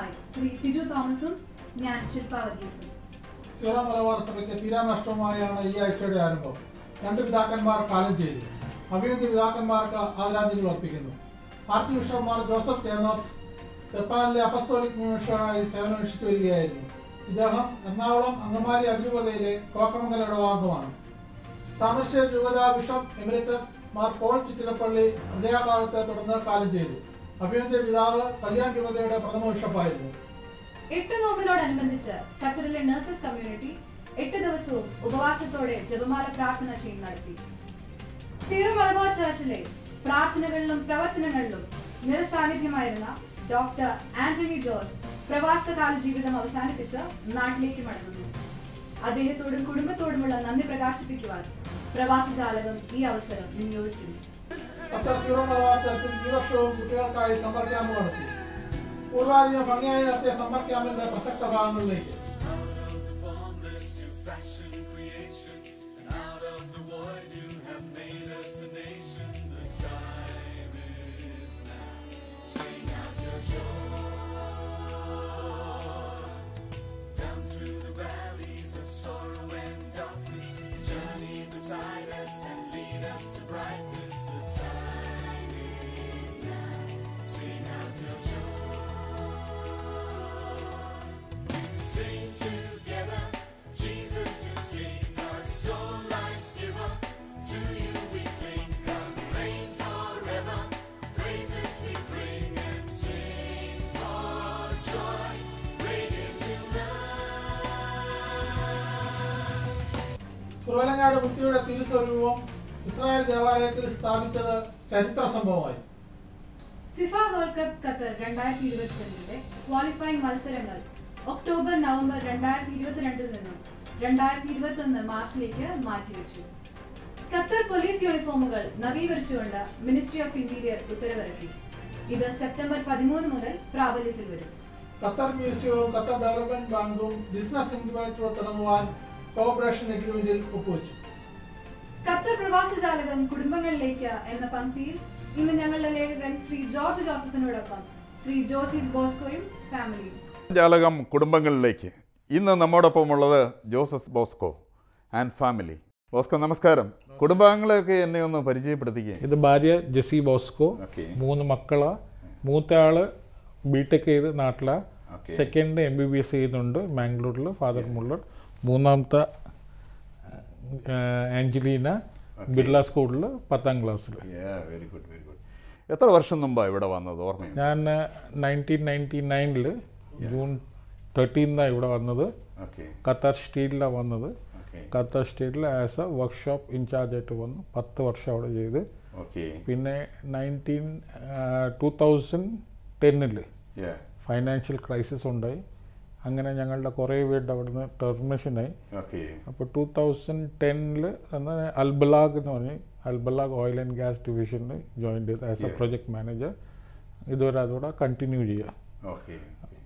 അധ്യക്ഷന്മാരുമായി ശ്രീ ടിജു തോമസും ഞാൻ ശില്പ വർഗീസും സീറോ മലബാർ സഭയ്ക്ക് തീരാനഷ്ടവുമായാണ് ഈ ആഴ്ചയുടെ ആരംഭം രണ്ട് പിതാക്കന്മാർ കാലം ചെയ്തു അഭിനന്ദ പിതാക്കന്മാർക്ക് ആദരാഞ്ജലി അർപ്പിക്കുന്നു ആർച്ച് ബിഷപ്പ്മാർ ജോസഫ് ചേർന്നോത്ത് ജപ്പാനിലെ അപ്പസ്തോലിക് മിഷണറായി സേവനമനുഷ്ഠിച്ചു വരികയായിരുന്നു ഇദ്ദേഹം എറണാകുളം അങ്കമാലി അതിരൂപതയിലെ കോക്കമംഗല ഇടവാംഗമാണ് താമരശ്ശേരി രൂപത ബിഷപ്പ് എമിറേറ്റസ് മാർ പോൾ ചിറ്റിലപ്പള്ളി ഹൃദയാഘാതത്തെ തുടർന്ന് കാലം ചെയ്തു അഭിനന്ദ പിതാവ് കല്യാൺ രൂപതയുടെ പ്രഥമ ബിഷപ്പായിരുന്നു എട്ട് നോമ്പിനോടനുബന്ധിച്ച് ഖത്തറിലെ നഴ്സസ് കമ്മ്യൂണിറ്റി എട്ട് ദിവസവും ഉപവാസത്തോടെ ജപമാല പ്രാർത്ഥന ചെയ്യും നടത്തി സീറോ മലബാർ ചർച്ചിലെ പ്രാർത്ഥനകളിലും പ്രവർത്തനങ്ങളിലും നിറസാന്നിധ്യമായിരുന്ന ഡോക്ടർ ആന്റണി ജോർജ് പ്രവാസകാല ജീവിതം അവസാനിപ്പിച്ച് നാട്ടിലേക്ക് മടങ്ങുന്നു അദ്ദേഹത്തോടും കുടുംബത്തോടുമുള്ള നന്ദി പ്രകാശിപ്പിക്കുവാൻ പ്രവാസജാലകം ഈ അവസരം വിനിയോഗിക്കുന്നു ഖത്തർ സീറോ മലബാർ ചർച്ചിൽ ഈ വർഷവും കുട്ടികൾക്കായി സമ്മർ ക്യാമ്പ് നടത്തി പൂർവാധികം ഭംഗിയായി നടത്തിയ സമ്മർ ക്യാമ്പിന്റെ പ്രസക്ത ഭാഗങ്ങളിലേക്ക് Sing together, Jesus is King, our soul life giver. To you we cling, come reign forever. Praises we bring and sing for joy. Great into love. Kuravilangad ബുദ്ധിയുടെ തിരുസ്വരൂപം ഇസ്രായേൽ ദേവാലയത്തിൽ സ്ഥാപിച്ചത് ചരിത്ര സംഭവമായി ഫിഫ വേൾഡ് കപ്പ് ഖത്തർ രണ്ടായിരത്തി ഇരുപത്തിരണ്ടിലെ qualifying മത്സരങ്ങൾ October November രണ്ടായിരത്തി ഇരുപത്തിരണ്ടിൽ നിന്നും രണ്ടായിരത്തി ഇരുപത്തി ഒന്ന് മാർച്ചിലേക്ക് മാറ്റിവെച്ചു ഖത്തർ പോലീസ് യൂണിഫോമുകൾ നവീകരിച്ചുകൊണ്ട് മിനിസ്ട്രി ഓഫ് ഇന്റീരിയർ ഉത്തരവിറക്കി ഇത് സെപ്റ്റംബർ പതിമൂന്ന് മുതൽ പ്രാബല്യത്തിൽ വരും ഖത്തർ മ്യൂസിയവും ഖത്തർ ഡെവലപ്മെന്റ് ബാങ്കും ബിസിനസ് ഇൻക്യുബേറ്റർ തുടങ്ങുവാൻ കോർപ്പറേഷൻ എഗ്രിമെന്റിൽ ഒപ്പുവെച്ചു ഖത്തർ പ്രവാസജാലകം കുടുംബങ്ങളിലേക്ക് എന്ന പങ്ക്തിയിൽ ഇന്ന് ഞങ്ങളുടെ ലേഖകൻ ശ്രീ ജോർജ് ജോസഫിനോടൊപ്പം ശ്രീ ജോസിസ് ബോസ്കോയും ഫാമിലിയും ജാലകം കുടുംബങ്ങളിലേക്ക് ഇന്ന് നമ്മോടൊപ്പമുള്ളത് Joseph Bosco and family Bosco നമസ്കാരം കുടുംബാംഗങ്ങളെയൊക്കെ എന്നെ ഒന്ന് പരിചയപ്പെടുത്തിക്കേ ഇത് ഭാര്യ ജെസി ബോസ്കോ ഓക്കെ മൂന്ന് മക്കളാ മൂത്ത ആള് ബിടെക് ചെയ്ത് നാട്ടിലാ Okay. Second M B B S ചെയ്യുന്നുണ്ട് മാംഗ്ലൂരിൽ ഫാദർ മുള്ളർ മൂന്നാമത്തെ ആ, ആഞ്ചലീന ബിർള സ്കൂളിൽ പത്താം ക്ലാസ്സിൽ വെരി ഗുഡ് വെരി ഗുഡ് എത്ര വർഷം മുമ്പാണ് ഇവിടെ വന്നത് ഓർമ്മയുണ്ട് ഞാൻ നയൻറ്റീൻ നയൻറ്റി നയനിൽ ജൂൺ തേർട്ടീനാണ് ഇവിടെ വന്നത് ഓക്കെ ഖത്തർ സ്റ്റീലിലാണ് വന്നത് ഓക്കെ ഖത്തർ സ്റ്റീലിൽ ആസ് എ വർക്ക്ഷോപ്പ് ഇൻചാർജായിട്ട് വന്നു പത്ത് വർഷം അവിടെ ചെയ്ത് ഓക്കെ പിന്നെ നയൻറ്റീൻ ടു തൗസൻഡ് ടെന്നിൽ ഫൈനാൻഷ്യൽ ക്രൈസിസ് ഉണ്ടായി അങ്ങനെ ഞങ്ങളുടെ കുറേ പേരുടെ അവിടുന്ന് ടെർമിനേഷനായി ഓക്കെ അപ്പോൾ ടു തൗസൻഡ് ടെന്നിൽ അന്ന് അൽബലാഗ് എന്ന് പറഞ്ഞ് അൽബലാഗ് ഓയിൽ ആൻഡ് ഗ്യാസ് ഡിവിഷനിൽ ജോയിൻ ചെയ്ത് as a Yeah. Project manager ഇതുവരെ അതോടെ കണ്ടിന്യൂ ചെയ്യുക ഓക്കെ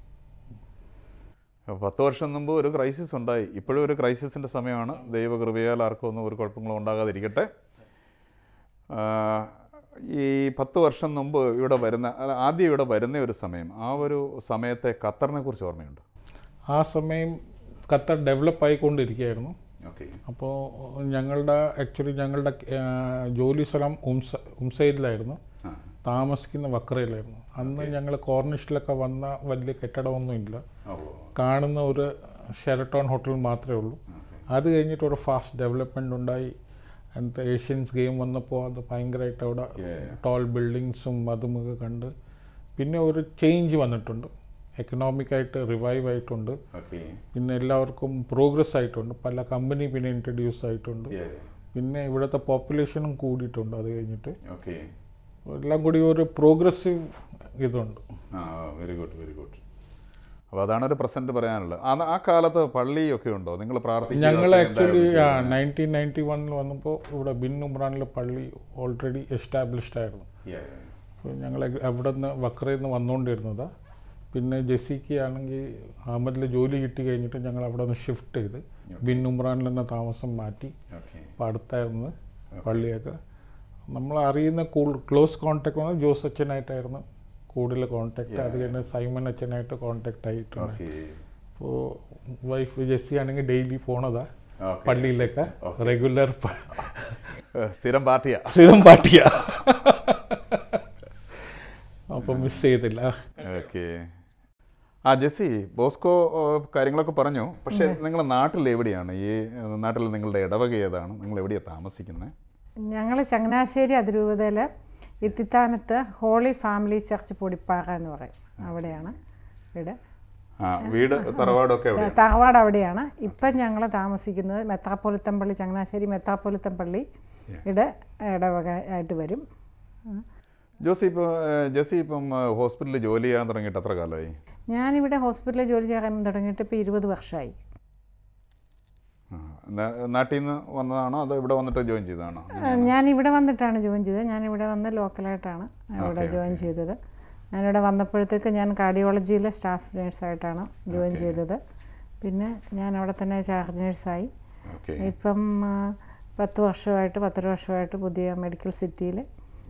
പത്ത് വർഷം മുമ്പ് ഒരു ക്രൈസിസ് ഉണ്ടായി ഇപ്പോഴും ഒരു ക്രൈസിസിൻ്റെ സമയമാണ് ദൈവകൃപയാൽ ആർക്കും ഒന്നും ഒരു കുഴപ്പങ്ങളും ഉണ്ടാകാതിരിക്കട്ടെ ആ, ഈ പത്ത് വർഷം മുമ്പ് ഇവിടെ വരുന്ന അല്ല, ആദ്യം ഇവിടെ വരുന്ന ഒരു സമയം ആ ഒരു സമയത്തെ ഖത്തറിനെ കുറിച്ച് ഓർമ്മയുണ്ട് ആ സമയം ഖത്തർ ഡെവലപ്പ് ആയിക്കൊണ്ടിരിക്കുകയായിരുന്നു ഓക്കെ അപ്പോൾ ഞങ്ങളുടെ ആക്ച്വലി ഞങ്ങളുടെ ആ, ജോലി സ്ഥലം ഉംസ ഉംസൈദിലായിരുന്നു ആ താമസിക്കുന്ന വക്രയിലായിരുന്നു അന്ന് ഞങ്ങൾ കോർണിഷിലൊക്കെ വന്ന വലിയ കെട്ടിടമൊന്നുമില്ല ഓ കാണുന്ന ഒരു ഷെറട്ടോൺ ഹോട്ടൽ മാത്രമേ ഉള്ളൂ അത് കഴിഞ്ഞിട്ട് ഒരു ഫാസ്റ്റ് ഡെവലപ്മെൻ്റ് ഉണ്ടായി എന്നിട്ട് ഏഷ്യൻസ് ഗെയിം വന്നപ്പോൾ അത് ഭയങ്കരമായിട്ട് അവിടെ Yeah. ടോൾ ബിൽഡിങ്സും അതുമൊക്കെ കണ്ട് പിന്നെ ഒരു ചേഞ്ച് വന്നിട്ടുണ്ട് എക്കണോമിക്കായിട്ട് റിവൈവ് ആയിട്ടുണ്ട് ഓക്കെ പിന്നെ എല്ലാവർക്കും പ്രോഗ്രസ് ആയിട്ടുണ്ട് പല കമ്പനി പിന്നെ ഇൻട്രൊഡ്യൂസ് ആയിട്ടുണ്ട് പിന്നെ ഇവിടുത്തെ പോപ്പുലേഷനും കൂടിയിട്ടുണ്ട് അത് കഴിഞ്ഞിട്ട് ഓക്കെ എല്ലാം കൂടി ഒരു പ്രോഗ്രസീവ് ഇതുണ്ട് ആ വെരി ഗുഡ് വെരി ഗുഡ് അപ്പോൾ അതാണ് ഒരു പ്രസൻറ്റ് പറയാനുള്ളത് ആ ആ കാലത്ത് പള്ളിയൊക്കെ ഉണ്ടോ നിങ്ങൾ ഞങ്ങൾ ആക്ച്വലി നയൻറ്റീൻ നയൻറ്റി വണ്ണിൽ വന്നപ്പോൾ ഇവിടെ ബിൻ ഉമ്രാനിലെ പള്ളി ഓൾറെഡി എസ്റ്റാബ്ലിഷ്ഡ് ആയിരുന്നു അപ്പോൾ ഞങ്ങൾ അവിടെ നിന്ന് വക്രയിൽ നിന്ന് വന്നുകൊണ്ടിരുന്നതാണ് പിന്നെ ജെസിക്ക് ആണെങ്കിൽ അഹമ്മദിൽ ജോലി കിട്ടി കഴിഞ്ഞിട്ട് ഞങ്ങൾ അവിടെ നിന്ന് ഷിഫ്റ്റ് ചെയ്ത് ബിൻ ഉമ്രാനിൽ തന്നെ താമസം മാറ്റി ഓക്കെ അപ്പോൾ അടുത്തായിരുന്നു പള്ളിയൊക്കെ നമ്മൾ അറിയുന്ന ക്ലോസ് കോൺടാക്ട് വന്നത് ജോസ് അച്ഛനായിട്ടായിരുന്നു കൂടുതൽ കോണ്ടാക്ട് അത് കഴിഞ്ഞ് സൈമൺ അച്ഛനായിട്ട് കോണ്ടാക്ട് ആയിട്ടുണ്ട് ഓക്കെ അപ്പോൾ വൈഫ് ജെസ്സി ആണെങ്കിൽ ഡെയിലി പോണതാ Okay. പള്ളിയിലൊക്കെ റെഗുലർ സ്ഥിരം പാർട്ടിയാ സ്ഥിരം പാട്ടിയാ അപ്പോൾ മിസ് ചെയ്തില്ല ഓക്കെ ആ ജെസ്സി ബോസ്കോ ഏ, കാര്യങ്ങളൊക്കെ പറഞ്ഞു പക്ഷേ നിങ്ങളുടെ നാട്ടിൽ എവിടെയാണ് ഈ ഏ, നാട്ടിൽ നിങ്ങളുടെ ഇടവക ഏതാണ് നിങ്ങൾ എവിടെയാണ് താമസിക്കുന്നത് ഞങ്ങൾ ചങ്ങനാശ്ശേരി അതിരൂപതയിൽ ഇത്തിത്താനത്ത് ഹോളി ഫാമിലി ചർച്ച് പൊടിപ്പാറ എന്ന് പറയും അവിടെയാണ് വീട് ആ വീട് തറവാടൊക്കെ എവിടെയാണ് തറവാട് അവിടെയാണ് ഇപ്പം ഞങ്ങൾ താമസിക്കുന്നത് മെത്രാപ്പൊലിത്തം പള്ളി ചങ്ങനാശ്ശേരി മെത്രാപ്പൊലിത്തം പള്ളി ഇവിടെ ഇടവക ആയിട്ട് വരും ജോസി ഇപ്പോൾ ജെസ്സി ഇപ്പം ഹോസ്പിറ്റലിൽ ജോലി ചെയ്യാൻ തുടങ്ങിയിട്ട് എത്ര കാലമായി ഞാനിവിടെ ഹോസ്പിറ്റലിൽ ജോലി ചെയ്യാൻ തുടങ്ങിയിട്ട് ഇപ്പോൾ ഇരുപത് വർഷമായി ആ, നാ- നാട്ടിൽ നിന്ന് വന്നതാണോ അതോ ഇവിടെ വന്നിട്ട് ജോയിൻ ചെയ്തതാണോ ഞാൻ ഇവിടെ വന്നിട്ടാണ് ജോയിൻ ചെയ്തത് ഞാൻ ഇവിടെ വന്ന് ലോക്കലായിട്ടാണ് ഇവിടെ Okay, ജോയിൻ ചെയ്തത് ഞാനിവിടെ വന്നപ്പോഴത്തേക്ക് ഞാൻ കാർഡിയോളജിയിലെ സ്റ്റാഫ് നേഴ്സായിട്ടാണ് ജോയിൻ Okay. ചെയ്തത് പിന്നെ ഞാൻ അവിടെ തന്നെ ചാർജ് നേഴ്സായി ഓക്കെ ഇപ്പം ആ, പത്ത് വർഷമായിട്ട് പത്തര വർഷമായിട്ട് പുതിയ മെഡിക്കൽ സിറ്റിയിൽ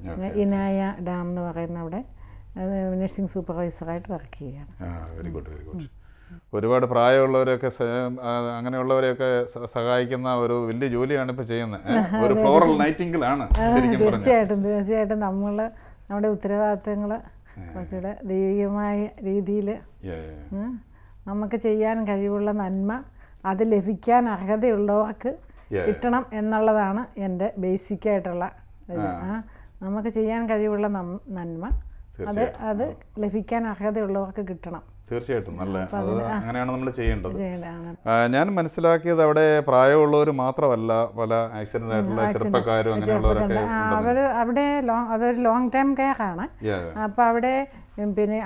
ഇനായ ഡാം എന്ന് പറയുന്ന അവിടെ നഴ്സിംഗ് സൂപ്പർവൈസറായിട്ട് വർക്ക് ചെയ്യുകയാണ് ആ വെരി ഗുഡ് വെരി ഗുഡ് ഒരുപാട് പ്രായമുള്ളവരെയൊക്കെ സ- ആ, അങ്ങനെയുള്ളവരെയൊക്കെ സ- സഹായിക്കുന്ന ഒരു വലിയ ജോലിയാണ് ഇപ്പോൾ ചെയ്യുന്നത് ഏ? ഒരു ഫ്ലോറൽ നൈറ്റിംഗിലാണ് ശരിക്കും പറഞ്ഞു തീർച്ചയായിട്ടും തീർച്ചയായിട്ടും നമ്മൾ നമ്മുടെ ഉത്തരവാദിത്തങ്ങൾ കുറച്ചുകൂടെ ദൈവികമായ രീതിയിൽ ഉം. നമുക്ക് ചെയ്യാൻ കഴിവുള്ള നന്മ അത് ലഭിക്കാൻ അർഹതയുള്ളവർക്ക് Yeah. കിട്ടണം എന്നുള്ളതാണ് എൻ്റെ ബേസിക്കായിട്ടുള്ള ഇത് ആ നമുക്ക് ചെയ്യാൻ കഴിവുള്ള നം- നന്മ അത് അത് ലഭിക്കാൻ അർഹതയുള്ളവർക്ക് കിട്ടണം തീർച്ചയായിട്ടും നല്ല അത് അങ്ങനെയാണ് നമ്മൾ ചെയ്യേണ്ടത് ചെയ്യേണ്ടതാണ് ആ, ഞാൻ മനസ്സിലാക്കിയത് അവിടെ പ്രായമുള്ളവർ മാത്രമല്ല പല ആക്സിഡന്റ് ആയിട്ടുള്ള ചെറുപ്പക്കാരും അങ്ങനെയുള്ളവരൊക്കെ ആ, അവര് അവിടെ ലോങ് അതൊരു ലോങ് ടൈം കെയർ ആണ് Yeah. അപ്പോൾ അവിടെ ഉം, പിന്നെ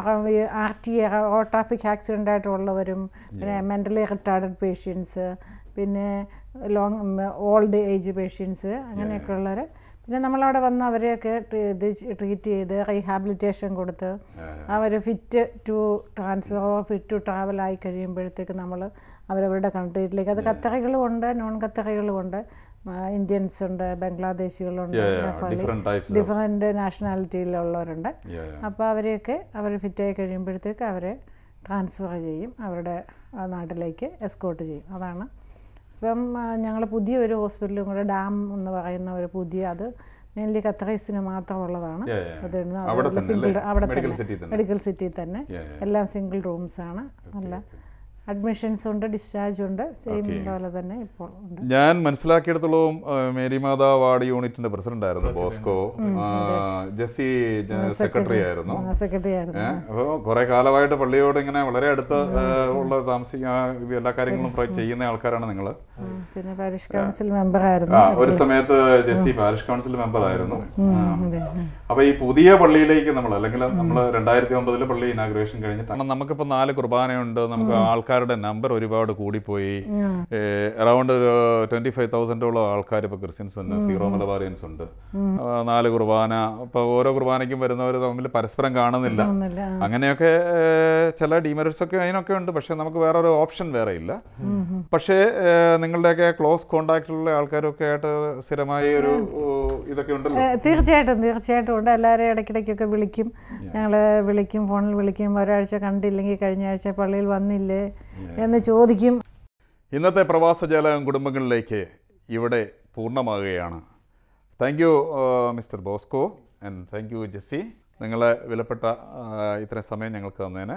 R T road traffic accident ആയിട്ടുള്ളവരും പിന്നെ മെൻ്റലി റിട്ടാർഡഡ് പേഷ്യൻസ് പിന്നെ ലോങ് ഓൾഡ് ഏജ് പേഷ്യൻസ് അങ്ങനെയൊക്കെ ഉള്ളവർ പിന്നെ നമ്മളവിടെ വന്ന് അവരെയൊക്കെ ട്രീ- ഇത് ട്രീറ്റ് ചെയ്ത് റീഹാബിലിറ്റേഷൻ കൊടുത്ത് അവർ fit to transfer fit to travel ആയി കഴിയുമ്പോഴത്തേക്ക് നമ്മൾ അവരവരുടെ കൺട്രിയിലേക്ക് അത് ഖത്തറികളും ഉണ്ട് നോൺ ഖത്തറികളും ഉണ്ട് ഇന്ത്യൻസ് ഉണ്ട് ബംഗ്ലാദേശികളുണ്ട് Yeah, yeah, Nepali different types of- different നാഷണാലിറ്റിയിലുള്ളവരുണ്ട് Yeah, yeah. അപ്പോൾ അവരെയൊക്കെ അവർ ഫിറ്റായി കഴിയുമ്പോഴത്തേക്ക് അവരെ ട്രാൻസ്ഫർ ചെയ്യും അവരുടെ ആ, നാട്ടിലേക്ക് എസ്കോട്ട് ചെയ്യും അതാണ് ഇപ്പം ഞങ്ങൾ പുതിയൊരു ഹോസ്പിറ്റലും കൂടെ ഡാം എന്ന് പറയുന്ന ഒരു പുതിയ അത് മെയിൻലി ഖത്തറൈസിന് മാത്രമുള്ളതാണ് Yeah, yeah. അത് ഇടുന്ന അവിടെ അതുപോലെ തന്നെ സിംഗിൾ അല്ലേ? അവിടെ Medical തന്നെ city തന്നെ. മെഡിക്കൽ സിറ്റി തന്നെ Yeah, yeah. എല്ലാം സിംഗിൾ റൂംസ് ആണ് നല്ല അഡ്മിഷൻസ് ഉണ്ട് ഡിസ്ചാർജ് ഉണ്ട് സെയിം Okay. പോലെ തന്നെ ഇപ്പോൾ ഉണ്ട് ഞാൻ മനസ്സിലാക്കിയെടുത്തോളം ആ, മേരിമാത വാർഡ് യൂണിറ്റിന്റെ പ്രസിഡന്റ് ആയിരുന്നു ബോസ്കോ ആ, ജെസ്സി സെക്രട്ടറി ആയിരുന്നു സെക്രട്ടറി ആയിരുന്നു അപ്പോൾ കുറെ കാലമായിട്ട് പള്ളിയോട് ഇങ്ങനെ വളരെ അടുത്ത് ആ, ഉള്ള താമസിക്കാൻ എല്ലാ കാര്യങ്ങളും പ്ര- ചെയ്യുന്ന ആൾക്കാരാണ് നിങ്ങൾ ഉം. പിന്നെ പാരിഷ് കൗൺസിൽ മെമ്പർ ആയിരുന്നു ആ ഒരു സമയത്ത് ജെസ്സി പാരിഷ് കൗൺസിൽ മെമ്പർ ആയിരുന്നു ആ. അതെ അപ്പൊ ഈ പുതിയ പള്ളിയിലേക്ക് നമ്മൾ അല്ലെങ്കിൽ നമ്മൾ രണ്ടായിരത്തി ഒമ്പതില് പള്ളി ഇനാഗ്രേഷൻ കഴിഞ്ഞിട്ടാണ് നമുക്കിപ്പോൾ നാല് കുർബാനയുണ്ട് നമുക്ക് ആൾക്കാരുടെ നമ്പർ ഒരുപാട് കൂടിപ്പോയി അറൗണ്ട് ഒരു ട്വന്റി ഫൈവ് തൗസൻഡോളം ആൾക്കാർ ഇപ്പോൾ ക്രിസ്ത്യൻസ് ഉണ്ട് സീറോ മലബാറിയൻസ് ഉണ്ട് ആ, നാല് കുർബാന ഇപ്പോൾ ഓരോ കുർബാനയ്ക്കും വരുന്നവർ തമ്മിൽ പരസ്പരം കാണുന്നില്ല ഒന്നുമില്ല ആ. അങ്ങനെയൊക്കെ ഏഹ്, ചില ഡീമെറിറ്റ്സ് ഒക്കെ അതിനൊക്കെ ഉണ്ട് പക്ഷെ നമുക്ക് വേറൊരു ഓപ്ഷൻ വേറെ ഇല്ല പക്ഷേ ഏഹ്, നിങ്ങളുടെയൊക്കെ ക്ലോസ് കോണ്ടാക്റ്റിലുള്ള ആൾക്കാരൊക്കെ ആയിട്ട് സ്ഥിരമായി ഒരു ഓ, ഇതൊക്കെ ഉണ്ടല്ലോ ഏ, തീർച്ചയായിട്ടും തീർച്ചയായിട്ടും ഉണ്ട് എല്ലാവരെയും ഇടയ്ക്കിടയ്ക്കൊക്കെ വിളിക്കും ഞങ്ങൾ വിളിക്കും ഫോണിൽ വിളിക്കും ഒരാഴ്ച കണ്ടില്ലെങ്കിൽ കഴിഞ്ഞ ആഴ്ച പള്ളിയിൽ വന്നില്ലേ എന്ന് ചോദിക്കും ഇന്നത്തെ പ്രവാസജാലകം കുടുംബങ്ങളിലേക്ക് ഇവിടെ പൂർണ്ണമാകുകയാണ് thank you mister Bosco and thank you Jessy നിങ്ങളെ വിലപ്പെട്ട ആ, ഇത്രയും സമയം ഞങ്ങൾക്ക് തന്നതിന്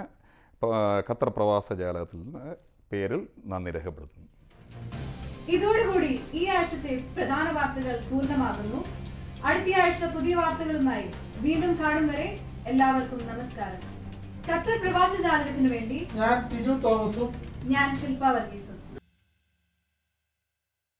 പ- ഖത്തർ പ്രവാസജാലകത്തിൽ നിന്ന് പേരിൽ നന്ദി രേഖപ്പെടുത്തുന്നു ഇതോടുകൂടി ഈ ആഴ്ചത്തെ പ്രധാന വാർത്തകൾ പൂർണ്ണമാകുന്നു അടുത്ത ആഴ്ച പുതിയ വാർത്തകളുമായി വീണ്ടും കാണും വരെ എല്ലാവർക്കും നമസ്കാരം ഖത്തർ പ്രവാസ ജാലകത്തിനു വേണ്ടി ഞാൻ ടിജു തോമസും ഞാൻ ശില്പ വർഗീസ്